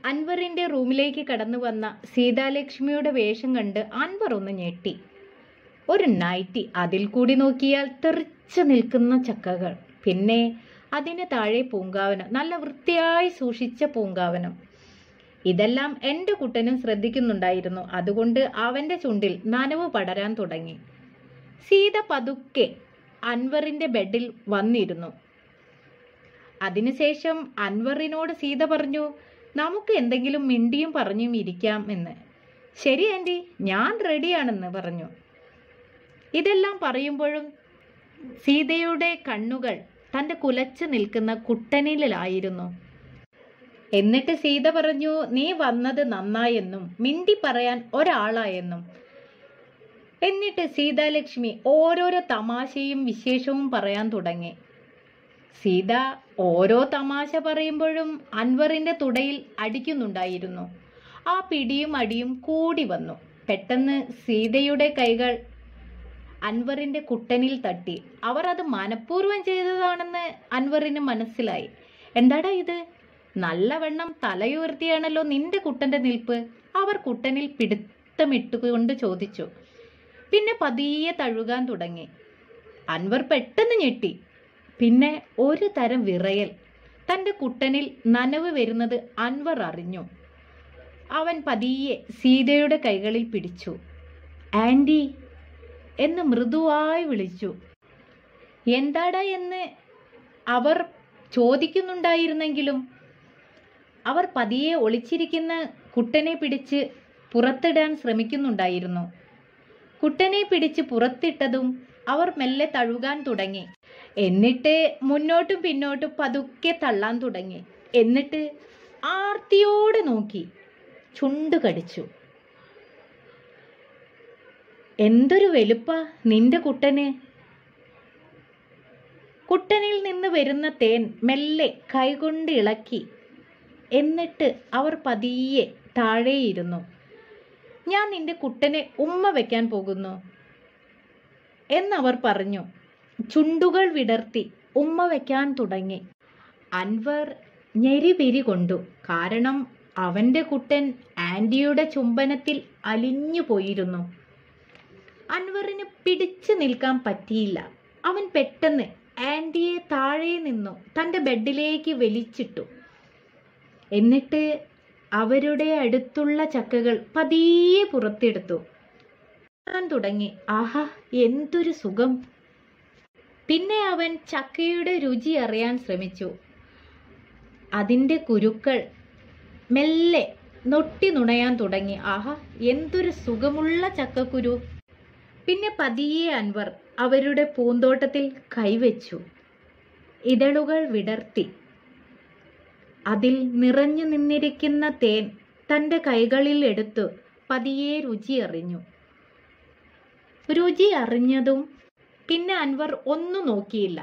അൻവറിന്റെ റൂമിലേക്ക് കടന്നു വന്ന സീതാലക്ഷ്മിയുടെ വേഷം കണ്ട് അൻവർ ഒന്ന് ഞെട്ടി ഒരു നൈറ്റി അതിൽ കൂടി നോക്കിയാൽ തെറിച്ചു നിൽക്കുന്ന ചക്കകൾ പിന്നെ അതിന് താഴെ പൂങ്കാവനം നല്ല വൃത്തിയായി സൂക്ഷിച്ച പൂങ്കാവനം ഇതെല്ലാം എൻ്റെ കുട്ടനും ശ്രദ്ധിക്കുന്നുണ്ടായിരുന്നു അതുകൊണ്ട് അവൻ്റെ ചുണ്ടിൽ നനവ് പടരാൻ തുടങ്ങി സീത പതുക്കെ അൻവറിന്റെ ബെഡിൽ വന്നിരുന്നു അതിനുശേഷം അൻവറിനോട് സീത പറഞ്ഞു നമുക്ക് എന്തെങ്കിലും മിണ്ടിയും പറഞ്ഞും ഇരിക്കാം എന്ന് ശരി ആൻറ്റി ഞാൻ റെഡിയാണെന്ന് പറഞ്ഞു ഇതെല്ലാം പറയുമ്പോഴും സീതയുടെ കണ്ണുകൾ തൻ്റെ കുലച്ചു നിൽക്കുന്ന കുട്ടനിലായിരുന്നു എന്നിട്ട് സീത പറഞ്ഞു നീ വന്നത് നന്നായെന്നും മിണ്ടി പറയാൻ ഒരാളായെന്നും എന്നിട്ട് സീതാലക്ഷ്മി ഓരോരോ തമാശയും വിശേഷവും പറയാൻ തുടങ്ങി സീത ഓരോ തമാശ പറയുമ്പോഴും അൻവറിന്റെ തുടയിൽ അടിക്കുന്നുണ്ടായിരുന്നു ആ പിടിയും അടിയും കൂടി വന്നു പെട്ടെന്ന് സീതയുടെ കൈകൾ അൻവറിന്റെ കുട്ടനിൽ തട്ടി അവർ അത് മനഃപൂർവ്വം ചെയ്തതാണെന്ന് അൻവറിന് മനസ്സിലായി എന്താടാ ഇത് നല്ലവണ്ണം തലയുയർത്തിയാണല്ലോ നിന്റെ കുട്ടന്റെ നിൽപ്പ് അവർ കുട്ടനിൽ പിടുത്തമിട്ടുകൊണ്ട് ചോദിച്ചു പിന്നെ പതിയെ തഴുകാൻ തുടങ്ങി അൻവർ പെട്ടെന്ന് ഞെട്ടി പിന്നെ ഒരു തരം വിറയൽ തൻ്റെ കുട്ടനിൽ നനവ് വരുന്നത് അൻവർ അറിഞ്ഞു അവൻ പതിയെ സീതയുടെ കൈകളിൽ പിടിച്ചു ആൻറ്റി എന്ന് മൃദുവായി വിളിച്ചു എന്താടാ എന്ന് അവർ ചോദിക്കുന്നുണ്ടായിരുന്നെങ്കിലും അവർ പതിയെ ഒളിച്ചിരിക്കുന്ന കുട്ടനെ പിടിച്ച് പുറത്തിടാൻ ശ്രമിക്കുന്നുണ്ടായിരുന്നു കുട്ടനെ പിടിച്ച് പുറത്തിട്ടതും അവർ മെല്ലെ തഴുകാൻ തുടങ്ങി എന്നിട്ട് മുന്നോട്ടും പിന്നോട്ടും പതുക്കെ തള്ളാൻ തുടങ്ങി എന്നിട്ട് ആർത്തിയോടെ നോക്കി ചുണ്ടു കടിച്ചു എന്തൊരു വെളുപ്പ നിന്റെ കുട്ടന് കുട്ടനിൽ നിന്ന് വരുന്ന തേൻ മെല്ലെ കൈകൊണ്ട് ഇളക്കി എന്നിട്ട് അവർ പതിയെ താഴെയിരുന്നു ഞാൻ നിന്റെ കുട്ടനെ ഉമ്മ വെക്കാൻ പോകുന്നു എന്നവർ പറഞ്ഞു ചുണ്ടുകൾ വിടർത്തി ഉമ്മ വെക്കാൻ തുടങ്ങി അൻവർ ഞെരിപിരി കൊണ്ടു കാരണം അവന്റെ കുട്ടൻ ആന്റിയുടെ ചുംബനത്തിൽ അലിഞ്ഞു പോയിരുന്നു അൻവറിന് പിടിച്ചു നിൽക്കാൻ പറ്റിയില്ല അവൻ പെട്ടെന്ന് ആന്റിയെ താഴെ നിന്നു തന്റെ ബെഡിലേക്ക് വലിച്ചിട്ടു എന്നിട്ട് അവരുടെ അടുത്തുള്ള ചക്കകൾ പതിയെ പുറത്തെടുത്തു കാണാൻ തുടങ്ങി ആഹാ എന്തൊരു സുഖം പിന്നെ അവൻ ചക്കയുടെ രുചി അറിയാൻ ശ്രമിച്ചു അതിൻ്റെ കുരുക്കൾ മെല്ലെ നൊട്ടി നുണയാൻ തുടങ്ങി ആഹാ എന്തൊരു സുഖമുള്ള ചക്കക്കുരു പിന്നെ പതിയെ അൻവർ അവരുടെ പൂന്തോട്ടത്തിൽ കൈവച്ചു ഇതളുകൾ വിടർത്തി അതിൽ നിറഞ്ഞു നിന്നിരിക്കുന്ന തേൻ തൻ്റെ കൈകളിൽ എടുത്തു പതിയെ രുചി അറിഞ്ഞു രുചി അറിഞ്ഞതും പിന്നെ അൻവർ ഒന്നും നോക്കിയില്ല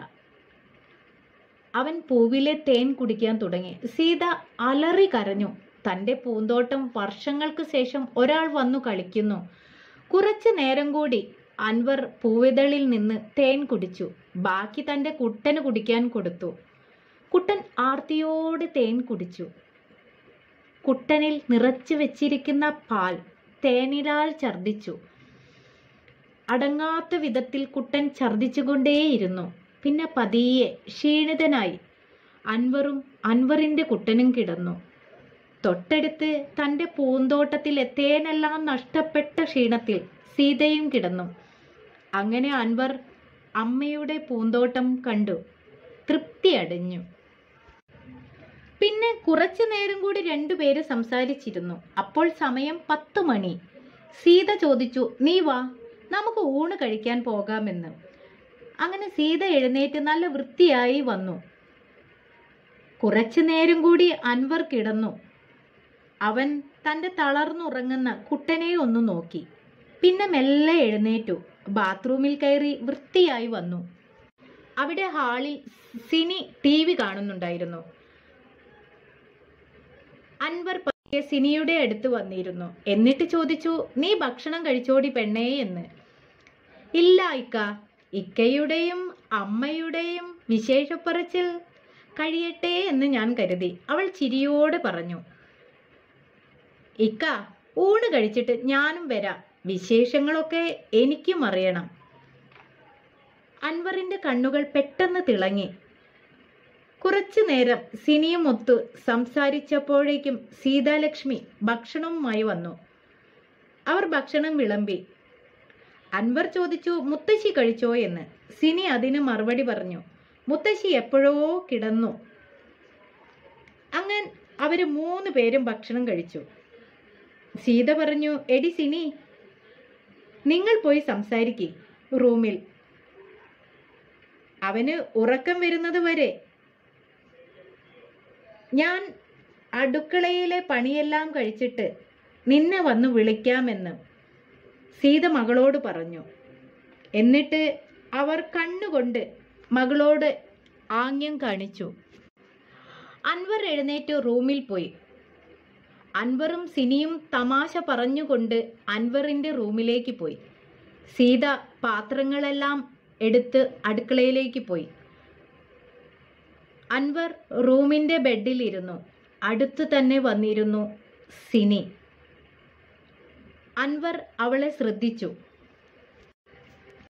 അവൻ പൂവിലെ തേൻ കുടിക്കാൻ തുടങ്ങി സീത അലറി കരഞ്ഞു തൻ്റെ പൂന്തോട്ടം വർഷങ്ങൾക്ക് ശേഷം ഒരാൾ വന്നു കളിക്കുന്നു കുറച്ചു നേരം കൂടി അൻവർ പൂവിതളിൽ നിന്ന് തേൻ കുടിച്ചു ബാക്കി തൻ്റെ കുട്ടന് കുടിക്കാൻ കൊടുത്തു കുട്ടൻ ആർത്തിയോട് തേൻ കുടിച്ചു കുട്ടനിൽ നിറച്ചു വെച്ചിരിക്കുന്ന പാൽ തേനിലാൽ ഛർദിച്ചു അടങ്ങാത്ത വിധത്തിൽ കുട്ടൻ ഛർദിച്ചുകൊണ്ടേയിരുന്നു പിന്നെ പതിയെ ക്ഷീണിതനായി അൻവറും അൻവറിന്റെ കുട്ടനും കിടന്നു തൊട്ടടുത്ത് തൻ്റെ പൂന്തോട്ടത്തിൽ തേനെല്ലാം നഷ്ടപ്പെട്ട ക്ഷീണത്തിൽ സീതയും കിടന്നു അങ്ങനെ അൻവർ അമ്മയുടെ പൂന്തോട്ടം കണ്ടു തൃപ്തി അടഞ്ഞു പിന്നെ കുറച്ചു നേരം കൂടി രണ്ടുപേര് സംസാരിച്ചിരുന്നു അപ്പോൾ സമയം പത്ത് മണി സീത ചോദിച്ചു നീ വാ നമുക്ക് ഊണ് കഴിക്കാൻ പോകാമെന്ന് അങ്ങനെ സീത എഴുന്നേറ്റ് നല്ല വൃത്തിയായി വന്നു കുറച്ചു നേരം കൂടി അൻവർ കിടന്നു അവൻ തൻ്റെ തളർന്നുറങ്ങുന്ന കുട്ടനെ ഒന്ന് നോക്കി പിന്നെ മെല്ലെ എഴുന്നേറ്റു ബാത്റൂമിൽ കയറി വൃത്തിയായി വന്നു അവിടെ ഹാളിൽ സിനി ടി വി കാണുന്നുണ്ടായിരുന്നു അൻവർ പതിയെ സിനിയുടെ അടുത്ത് വന്നിരുന്നു എന്നിട്ട് ചോദിച്ചു നീ ഭക്ഷണം കഴിച്ചോടി പെണ്ണേ എന്ന് ഇല്ല ഇക്ക ഇക്കയുടെയും അമ്മയുടെയും വിശേഷപ്പറച്ചിൽ കഴിയട്ടെ എന്ന് ഞാൻ കരുതി അവൾ ചിരിയോടെ പറഞ്ഞു ഇക്ക ഊണ് കഴിച്ചിട്ട് ഞാനും വരാം വിശേഷങ്ങളൊക്കെ എനിക്കും അറിയണം അൻവറിന്റെ കണ്ണുകൾ പെട്ടെന്ന് തിളങ്ങി കുറച്ചു നേരം സിനിയും ഒത്തു സംസാരിച്ചപ്പോഴേക്കും സീതാലക്ഷ്മി ഭക്ഷണവുമായി വന്നു അവർ ഭക്ഷണം വിളമ്പി അൻവർ ചോദിച്ചു മുത്തശ്ശി കഴിച്ചോ എന്ന് സിനി അതിന് മറുപടി പറഞ്ഞു മുത്തശ്ശി എപ്പോഴോ കിടന്നു അങ്ങനെ അവര് മൂന്ന് പേരും ഭക്ഷണം കഴിച്ചു സീത പറഞ്ഞു എടി സിനി നിങ്ങൾ പോയി സംസാരിക്കേ റൂമിൽ അവന് ഉറക്കം വരുന്നത് വരെ ഞാൻ അടുക്കളയിലെ പണിയെല്ലാം കഴിച്ചിട്ട് നിന്നെ വന്ന് വിളിക്കാമെന്ന് സീത മകളോട് പറഞ്ഞു എന്നിട്ട് അവർ കണ്ണുകൊണ്ട് മകളോട് ആംഗ്യം കാണിച്ചു അൻവർ എഴുന്നേറ്റ് റൂമിൽ പോയി അൻവറും സിനിയും തമാശ പറഞ്ഞുകൊണ്ട് അൻവറിൻ്റെ റൂമിലേക്ക് പോയി സീത പാത്രങ്ങളെല്ലാം എടുത്ത് അടുക്കളയിലേക്ക് പോയി അൻവർ റൂമിൻ്റെ ബെഡിലിരുന്നു അടുത്തു തന്നെ വന്നിരുന്നു സിനി അൻവർ അവളെ ശ്രദ്ധിച്ചു